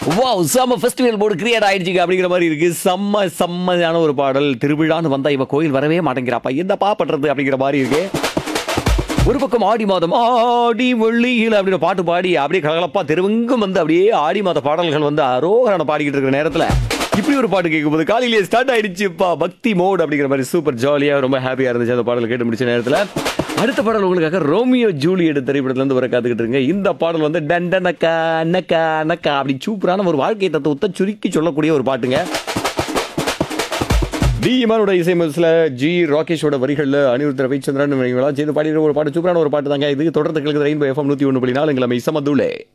wow செம்ம festival board create ஆயிடுச்சுங்க அப்படிங்கிற மாதிரி இருக்கு செம்ம செம்மையான ஒரு பாடல் திருவிழான்னு வந்தா இவ கோயில் வரவே மாட்டேங்கிறாப்பா என்னப்பா பண்றது அப்படிங்கிற மாதிரி இருக்கு ஒரு பக்கம் ஆடி மாதம் ஆடி வெள்ளியில் அப்படின்னு பாட்டு பாடி அப்படியே கலகலப்பா தெருவெங்கும் வந்து அப்படியே ஆடி மாத பாடல்கள் வந்து அரோகரான பாடிக்கிட்டு இருக்கிற நேரத்துல இப்படி ஒரு பாட்டு கேட்கும்போது காலையிலேயே ஸ்டார்ட் ஆயிடுச்சுப்பா பக்தி மோட் அப்படிங்கிற மாதிரி சூப்பர் ஜாலியா ரொம்ப ஹாப்பியா இருந்துச்சு அந்த பாடல் கேட்டு முடிச்ச நேரத்துல அடுத்த பாடல் உங்களுக்காக ரோமியோ ஜூலியட் திரைப்படத்துல இருந்து வர காத்துக்கிட்டு இருங்க இந்த பாடல் வந்து டண்ட நக்கா நக்கா நக்கா அப்படி சூப்பரான ஒரு வாழ்க்கை தத்துவத்தை சுருக்கி சொல்லக்கூடிய ஒரு பாட்டுங்க டி இமானோட இசை மசில் ஜி ராகேஷோட வரிகளில் அனிருத் ரவிச்சந்திரன் இவங்களாம் சேர்ந்து பாடிக்கிற ஒரு பாட்டு சூப்பரான ஒரு பாட்டு தாங்க இது தொடர்ந்து கிழக்கு ரெயின்போ எஃப்எம் நூற்றி ஒன்று புள்ளி நாலு எங்களை இசமதுலே